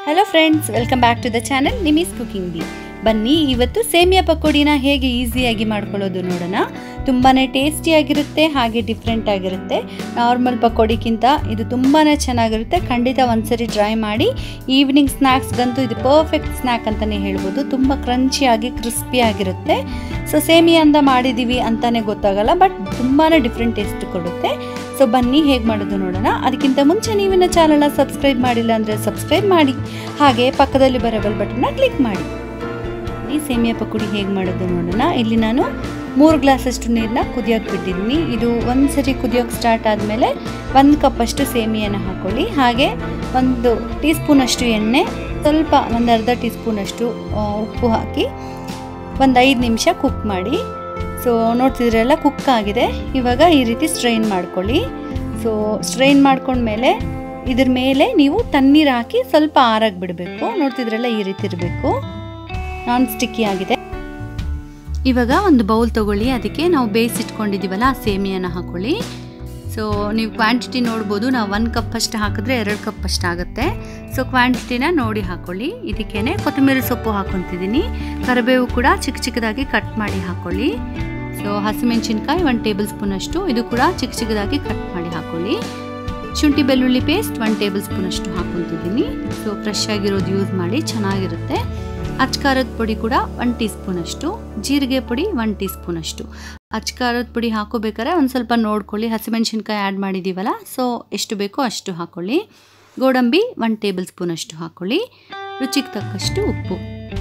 hello friends welcome back to the channel Nimi's cooking ಬಿ ಬನ್ನಿ ಇವತ್ತು ಸೇಮಿಯಾ ಪಕೋಡಿನ ಹೇಗೆ ಈಸಿಯಾಗಿ ಮಾಡ್ಕೊಳ್ಳೋದು ನೋಡೋಣ ತುಂಬಾ ಟೇಸ್ಟಿಯಾಗಿರುತ್ತೆ ಹಾಗೆ ಡಿಫ್ರೆಂಟ್ ಆಗಿರುತ್ತೆ ನಾರ್ಮಲ್ ಪಕೋಡಿಗಿಂತ ಇದು ತುಂಬಾ ಚೆನ್ನಾಗಿರುತ್ತೆ ಖಂಡಿತ ಒಂದ್ಸರಿ ಟ್ರೈ ಮಾಡಿ ಈವ್ನಿಂಗ್ ಸ್ನ್ಯಾಕ್ಸ್ಗಂತೂ ಇದು ಪರ್ಫೆಕ್ಟ್ ಸ್ನ್ಯಾಕ್ ಅಂತಲೇ ಹೇಳ್ಬೋದು ತುಂಬ ಕ್ರಂಚಿಯಾಗಿ ಕ್ರಿಸ್ಪಿಯಾಗಿರುತ್ತೆ ಸೊ ಸೇಮಿಯಿಂದ ಮಾಡಿದ್ದೀವಿ ಅಂತಲೇ ಗೊತ್ತಾಗಲ್ಲ ಬಟ್ ತುಂಬಾ ಡಿಫ್ರೆಂಟ್ ಟೇಸ್ಟ್ ಕೊಡುತ್ತೆ ಸೊ ಬನ್ನಿ ಹೇಗೆ ಮಾಡೋದು ನೋಡೋಣ ಅದಕ್ಕಿಂತ ಮುಂಚೆ ನೀವಿನ ಚಾನಲ್ನ ಸಬ್ಸ್ಕ್ರೈಬ್ ಮಾಡಿಲ್ಲ ಅಂದರೆ ಸಬ್ಸ್ಕ್ರೈಬ್ ಮಾಡಿ ಹಾಗೆ ಪಕ್ಕದಲ್ಲಿ ಬರೋ ಬೆಲ್ ಬಟನ್ನ ಕ್ಲಿಕ್ ಮಾಡಿ ಈ ಸೇಮಿಯಾ ಪಕೋಡಿ ಹೇಗೆ ಮಾಡೋದು ನೋಡೋಣ ಇಲ್ಲಿ ನಾನು ಮೂರು ಗ್ಲಾಸಷ್ಟು ನೀರನ್ನ ಕುದಿಯೋಕೆ ಬಿಟ್ಟಿದ್ದೀನಿ ಇದು ಒಂದು ಸರಿ ಕುದಿಯೋಕೆ ಸ್ಟಾರ್ಟ್ ಆದಮೇಲೆ ಒಂದು ಕಪ್ಪಷ್ಟು ಸೇಮಿಯನ್ನು ಹಾಕ್ಕೊಳ್ಳಿ ಹಾಗೆ ಒಂದು ಟೀ ಸ್ಪೂನಷ್ಟು ಎಣ್ಣೆ ಸ್ವಲ್ಪ ಒಂದು ಅರ್ಧ ಟೀ ಸ್ಪೂನಷ್ಟು ಉಪ್ಪು ಹಾಕಿ ಒಂದು ಐದು ನಿಮಿಷ ಕುಕ್ ಮಾಡಿ ಸೊ ನೋಡ್ತಿದ್ರೆಲ್ಲ ಕುಕ್ ಆಗಿದೆ ಇವಾಗ ಈ ರೀತಿ ಸ್ಟ್ರೈನ್ ಮಾಡ್ಕೊಳ್ಳಿ ಸೊ ಸ್ಟ್ರೈನ್ ಮಾಡ್ಕೊಂಡ್ಮೇಲೆ ಇದ್ರ ಮೇಲೆ ನೀವು ತಣ್ಣೀರು ಹಾಕಿ ಸ್ವಲ್ಪ ಆರಾಗಿ ಬಿಡಬೇಕು ನೋಡ್ತಿದ್ರೆಲ್ಲ ಈ ರೀತಿ ಇರಬೇಕು ನಾನ್ ಸ್ಟಿಕ್ಕಿ ಆಗಿದೆ ಇವಾಗ ಒಂದು ಬೌಲ್ ತೊಗೊಳ್ಳಿ ಅದಕ್ಕೆ ನಾವು ಬೇಯಿಸಿಟ್ಕೊಂಡಿದ್ದೀವಲ್ಲ ಆ ಸೇಮಿಯನ್ನು ಹಾಕೊಳ್ಳಿ ಸೊ ನೀವು ಕ್ವಾಂಟಿಟಿ ನೋಡ್ಬೋದು ನಾವು ಒಂದು ಕಪ್ ಅಷ್ಟು ಹಾಕಿದ್ರೆ ಎರಡು ಕಪ್ ಅಷ್ಟು ಆಗುತ್ತೆ ಸೊ ಕ್ವಾಂಟಿಟಿನ ನೋಡಿ ಹಾಕೊಳ್ಳಿ ಇದಕ್ಕೇನೆ ಕೊತ್ತಂಬರಿ ಸೊಪ್ಪು ಹಾಕೊತಿದ್ದೀನಿ ಕರಿಬೇವು ಕೂಡ ಚಿಕ್ಕ ಚಿಕ್ಕದಾಗಿ ಕಟ್ ಮಾಡಿ ಹಾಕೊಳ್ಳಿ ಸೊ ಹಸಿಮೆಣಸಿನ್ಕಾಯಿ ಒಂದು ಟೇಬಲ್ ಸ್ಪೂನಷ್ಟು ಇದು ಕೂಡ ಚಿಕ್ಕ ಚಿಕ್ಕದಾಗಿ ಕಟ್ ಮಾಡಿ ಹಾಕೊಳ್ಳಿ ಶುಂಠಿ ಬೆಳ್ಳುಳ್ಳಿ ಪೇಸ್ಟ್ ಒನ್ ಟೇಬಲ್ ಸ್ಪೂನಷ್ಟು ಹಾಕೊತಿದ್ದೀನಿ ಸೊ ಫ್ರೆಶ್ ಆಗಿರೋದು ಯೂಸ್ ಮಾಡಿ ಚೆನ್ನಾಗಿರುತ್ತೆ ಅಚ್ಕಾರದ ಪುಡಿ ಕೂಡ ಒನ್ ಟೀ ಸ್ಪೂನಷ್ಟು ಜೀರಿಗೆ ಪುಡಿ ಒನ್ ಟೀ ಸ್ಪೂನಷ್ಟು ಅಚ್ಕಾರದ ಪುಡಿ ಹಾಕೋಬೇಕಾದ್ರೆ ಒಂದು ಸ್ವಲ್ಪ ನೋಡ್ಕೊಳ್ಳಿ ಹಸಿಮೆಣ್ಸಿನ್ಕಾಯಿ ಆ್ಯಡ್ ಮಾಡಿದ್ದೀವಲ್ಲ ಸೊ ಎಷ್ಟು ಬೇಕೋ ಅಷ್ಟು ಹಾಕ್ಕೊಳ್ಳಿ ಗೋಡಂಬಿ ಒನ್ ಟೇಬಲ್ ಸ್ಪೂನಷ್ಟು ಹಾಕ್ಕೊಳ್ಳಿ ರುಚಿಗೆ ತಕ್ಕಷ್ಟು ಉಪ್ಪು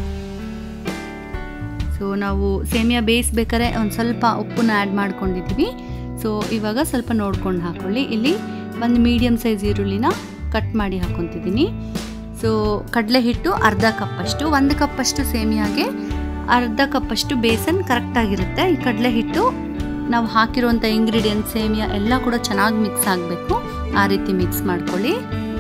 ಸೊ ನಾವು ಸೇಮಿಯಾ ಬೇಯಿಸ್ಬೇಕಾದ್ರೆ ಒಂದು ಸ್ವಲ್ಪ ಉಪ್ಪನ್ನ ಆ್ಯಡ್ ಮಾಡ್ಕೊಂಡಿದ್ದೀವಿ ಸೊ ಇವಾಗ ಸ್ವಲ್ಪ ನೋಡ್ಕೊಂಡು ಹಾಕ್ಕೊಳ್ಳಿ ಇಲ್ಲಿ ಒಂದು ಮೀಡಿಯಮ್ ಸೈಜ್ ಈರುಳ್ಳಿನ ಕಟ್ ಮಾಡಿ ಹಾಕ್ಕೊತಿದ್ದೀನಿ ಸೊ ಕಡಲೆ ಹಿಟ್ಟು ಅರ್ಧ ಕಪ್ಪಷ್ಟು ಒಂದು ಕಪ್ಪಷ್ಟು ಸೇಮಿಯಾಗೆ ಅರ್ಧ ಕಪ್ಪಷ್ಟು ಬೇಸನ್ ಕರೆಕ್ಟಾಗಿರುತ್ತೆ ಈ ಕಡಲೆ ಹಿಟ್ಟು ನಾವು ಹಾಕಿರುವಂಥ ಇಂಗ್ರೀಡಿಯೆಂಟ್ಸ್ ಸೇಮಿಯಾ ಎಲ್ಲ ಕೂಡ ಚೆನ್ನಾಗಿ ಮಿಕ್ಸ್ ಆಗಬೇಕು ಆ ರೀತಿ ಮಿಕ್ಸ್ ಮಾಡ್ಕೊಳ್ಳಿ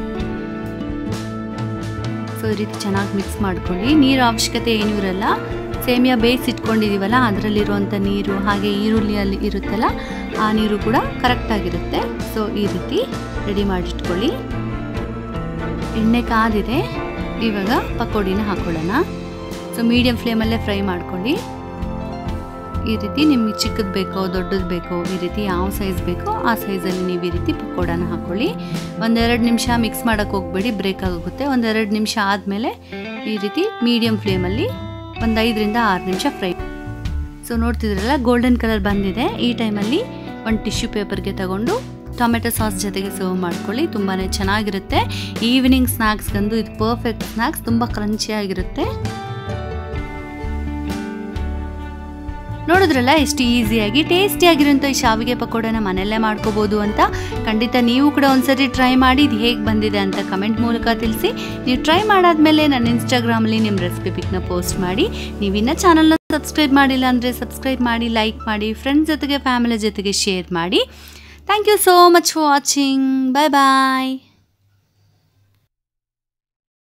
ಸೊ ಈ ರೀತಿ ಚೆನ್ನಾಗಿ ಮಿಕ್ಸ್ ಮಾಡ್ಕೊಳ್ಳಿ ನೀರು ಅವಶ್ಯಕತೆ ಏನೂ ಇರಲ್ಲ ಸೇಮಿಯಾ ಬೇಯಿಸಿಟ್ಕೊಂಡಿದ್ದೀವಲ್ಲ ಅದರಲ್ಲಿರುವಂಥ ನೀರು ಹಾಗೆ ಈರುಳ್ಳಿಯಲ್ಲಿ ಇರುತ್ತಲ್ಲ ಆ ನೀರು ಕೂಡ ಕರೆಕ್ಟಾಗಿರುತ್ತೆ ಸೊ ಈ ರೀತಿ ರೆಡಿ ಮಾಡಿಟ್ಕೊಳ್ಳಿ ಎಣ್ಣೆ ಕಾದಿದೆ ಇವಾಗ ಪಕೋಡಿನ ಹಾಕೊಳ್ಳೋಣ ಸೊ ಮೀಡಿಯಮ್ ಫ್ಲೇಮಲ್ಲೇ ಫ್ರೈ ಮಾಡ್ಕೊಳ್ಳಿ ಈ ರೀತಿ ನಿಮಗೆ ಚಿಕ್ಕದು ಬೇಕೋ ದೊಡ್ಡದು ಬೇಕೋ ಈ ರೀತಿ ಯಾವ ಸೈಜ್ ಬೇಕೋ ಆ ಸೈಜಲ್ಲಿ ನೀವು ಈ ರೀತಿ ಪಕೋಡನ ಹಾಕ್ಕೊಳ್ಳಿ ಒಂದೆರಡು ನಿಮಿಷ ಮಿಕ್ಸ್ ಮಾಡೋಕ್ಕೆ ಹೋಗಬೇಡಿ ಬ್ರೇಕ್ ಆಗೋಗುತ್ತೆ ಒಂದೆರಡು ನಿಮಿಷ ಆದಮೇಲೆ ಈ ರೀತಿ ಮೀಡಿಯಮ್ ಫ್ಲೇಮಲ್ಲಿ ಒಂದು ಐದರಿಂದ ಆರು ನಿಮಿಷ ಫ್ರೈ ಸೊ ನೋಡ್ತಿದ್ರಲ್ಲ ಗೋಲ್ಡನ್ ಕಲರ್ ಬಂದಿದೆ ಈ ಟೈಮಲ್ಲಿ ಒಂದು ಟಿಶ್ಯೂ ಪೇಪರ್ಗೆ ತಗೊಂಡು ಟೊಮೆಟೊ ಸಾಸ್ ಜೊತೆಗೆ ಸರ್ವ್ ಮಾಡ್ಕೊಳ್ಳಿ ತುಂಬಾ ಚೆನ್ನಾಗಿರುತ್ತೆ ಈವ್ನಿಂಗ್ ಸ್ನ್ಯಾಕ್ಸ್ಗಂದು ಇದು ಪರ್ಫೆಕ್ಟ್ ಸ್ನ್ಯಾಕ್ಸ್ ತುಂಬ ಕ್ರಂಚಿಯಾಗಿರುತ್ತೆ ನೋಡಿದ್ರಲ್ಲ ಎಷ್ಟು ಈಸಿಯಾಗಿ ಟೇಸ್ಟಿಯಾಗಿರೋಂಥ ಈ ಶಾವಿಗೆ ಪಕೋಡನ ಮನೆಯಲ್ಲೇ ಮಾಡ್ಕೋಬೋದು ಅಂತ ಖಂಡಿತ ನೀವು ಕೂಡ ಒಂದ್ಸರಿ ಟ್ರೈ ಮಾಡಿ ಇದು ಹೇಗೆ ಬಂದಿದೆ ಅಂತ ಕಮೆಂಟ್ ಮೂಲಕ ತಿಳಿಸಿ ನೀವು ಟ್ರೈ ಮಾಡಾದ್ಮೇಲೆ ನನ್ನ ಇನ್ಸ್ಟಾಗ್ರಾಮಲ್ಲಿ ನಿಮ್ಮ ರೆಸಿಪಿ ಪಿಕ್ನ ಪೋಸ್ಟ್ ಮಾಡಿ ನೀವಿನ್ನ ಚಾನಲ್ನ ಸಬ್ಸ್ಕ್ರೈಬ್ ಮಾಡಿಲ್ಲ ಅಂದರೆ ಸಬ್ಸ್ಕ್ರೈಬ್ ಮಾಡಿ ಲೈಕ್ ಮಾಡಿ ಫ್ರೆಂಡ್ಸ್ ಜೊತೆಗೆ ಫ್ಯಾಮಿಲಿ ಜೊತೆಗೆ ಶೇರ್ ಮಾಡಿ thank you so much for watching bye bye